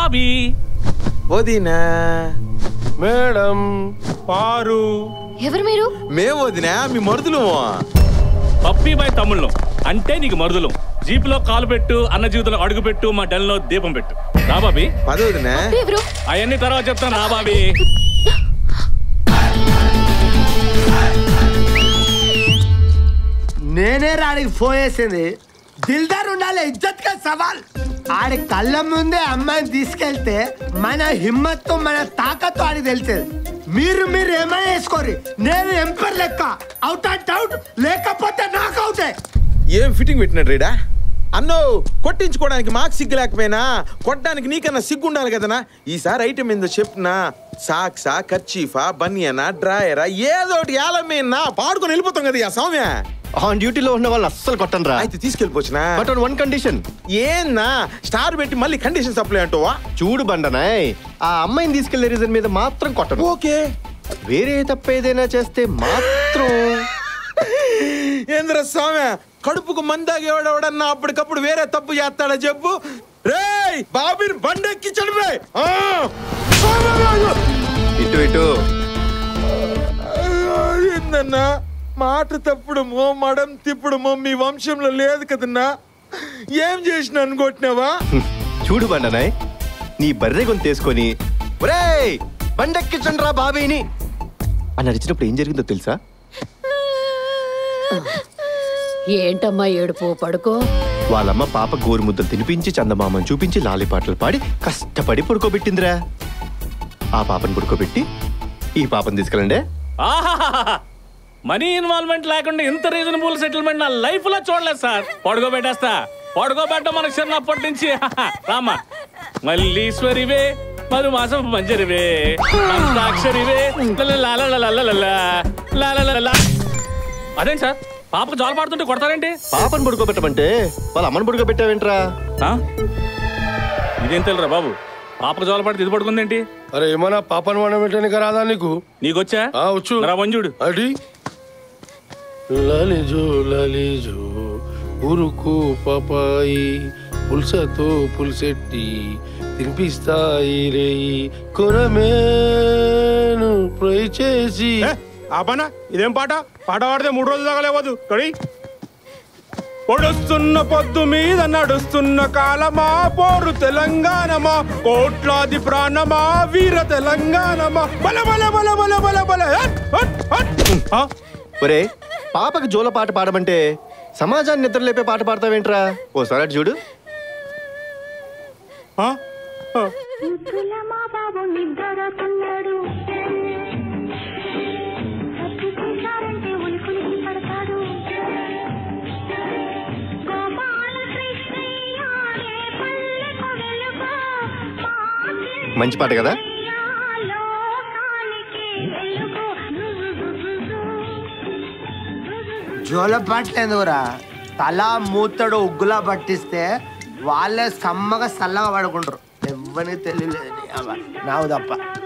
బాబీ వదినా మేడం పారు ఎవరు మీరు మేము వదినా మీ మరుదులు పప్పీ బాయ్ తమ్ముళ్ళం అంటే నీకు మరుదులం జీపులో కాలు పెట్టు అన్న జీవితంలో అడుగు పెట్టు మా డెల్లో దీపం పెట్టు రా బాబీ పద వదినా ఎవరు అవన్నీ తర్వాత చెప్తాను రా బాబీ నేనే రాడికి ఫోన్ చేసింది దిల్దార్ ఉండాలి ఇజ్జత్ కా సవాల్ ఆడి కళ్ళ ముందే అమ్మాయిని తీసుకెళ్తే మన హిమ్మత్తు మన తాకత్తు ఆడికి తెలిసేది మీరు మీరు ఏమైనా వేసుకోరు నేను ఎంపర్ లెక్క అవుట్ అండ్ అవుట్ లేకపోతే నాకు అవుతే ఏం ఫిట్టింగ్ పెట్టినట్టు రీడా అన్నో కొట్టించుకోవడానికి మాకు సిగ్గు లేకపోయినా కొట్టడానికి నీకన్నా సిగ్గు ఉండాలి కదనా ఈసారి ఐటమ్ ఏందో చెప్పినా సాక్సా కర్చీఫా బనియనా డ్రాయరా ఏదో ఒకటి ఏలమేనా పాడుకొని వెళ్ళిపోతాం కదా ఆ సౌమ్య ఆన్ డ్యూటీలో ఉన్న వాళ్ళు అస్సలు కొట్టను రా అయితే తీసుకెళ్ళిపోవచ్చునా బట్ ఆన్ వన్ కండిషన్ ఏంనా స్టార్ పెట్టి మళ్ళీ కండిషన్ సప్లై అంటావా చూడు బండనాయ్ ఆ అమ్మాయిని తీసుకెళ్లే రీజన్ మీద మాత్రం కొట్టను ఓకే వేరే తప్ప ఏదైనా చేస్తే మాత్రం ఏంద్ర స్వామి కడుపుకు మందాగేవాడెవడన్నా అప్పటికప్పుడు వేరే తప్పు చేస్తాడా చెప్పు రేయ్ బాబీని బండెక్కి చడిపోయి ఇటు ఇటు ఏందన్నా మాట తప్పుడు మో మడం తిప్పుడు మో మీ వంశంలో లేదు కదన్నా ఏం చేసిన అనుకుంటున్నావా చూడు బండనాయ్ నీ బర్రె గొంతు తీసుకొని ఒరేయ్ బండెక్కించండి రా బాబీని అని అడిచినప్పుడు ఏం జరిగిందో తెలుసా ఏంటమ్మా ఏడుపు పడుకో వాళ్ళమ్మ పాప గోరు ముద్దలు తినిపించి చందమామని చూపించి లాలిపాటలు పాడి కష్టపడి పడుకోబెట్టిందిరా ఆ పాపని పడుకోబెట్టి ఈ పాపని తీసుకెళ్ళండి ఆహాహాహా. మనీ ఇన్వాల్వ్మెంట్ లేకుండా ఇంత రీజనబుల్ సెటిల్మెంట్ నా లైఫ్ లో చూడలేదు సార్ పడుకోబెట్టేస్తా పడుకోబెట్ట మనకు చిన్నప్పటి నుంచి రామా మల్లీశ్వరివే మరు మాసం మంజరివే మందాక్షరివే లలలలలలలలా, లలలలలా. అదేంటి సార్ పాపకు జోల పాడుతుంటే కొడతారేంటి పాపని పడుకోబెట్టమంటే వాళ్ళ అమ్మని పడుకోబెట్టావేంట్రా ఆ? ఇదేం తెలురా బాబు పాపకు జోల పాడితే ఇది పడుకుందేంటి అరే ఏమన్నా పాపను వండబెట్టడానికి రాదా నీకు నీకొచ్చా ఆ, వచ్చు. రా వంజుడు అడి లలిజో లలిజో ఉరుకు పపాయి పుల్సతో పుల్సెట్టి తినిపిస్తాయి రేయి కొరమేను ఫ్రై చేసి ఆపనా ఇదేం పాట పాట పాడితే మూడు రోజులు తగలేవద్దు కడి పొడుస్తున్న పొద్దు మీద నడుస్తున్న కాలమా పోరు తెలంగాణమా కోట్లాది ప్రాణమా వీర తెలంగాణమా బల బల బల బల బల బల హట్, హట్, హట్. ఒరే పాపకి జోల పాట పాడమంటే సమాజాన్ని నిద్రలేపే పాట పాడతావేంట్రా ఓసారి అటు చూడు ఆ? ఆ. ముద్దుల మా బాబు నిద్రపోతున్నాడు తప్పు చేశారంటే ఉలికులికి పడతాడు గోపాల కృష్ణయ్య ఏ పల్లెకు వెలుగు మా మంచి పాట కదా కృష్ణయ్య లోకానికి వెలుగు జోల పట్టలేదురా తల మూతడు ఉగ్గులా పట్టిస్తే వాళ్ళే సమ్మగా చల్లగా పడుకుంటారు ఎవ్వరికి తెలియలేదు నీ అవ్వ. నాకు తప్ప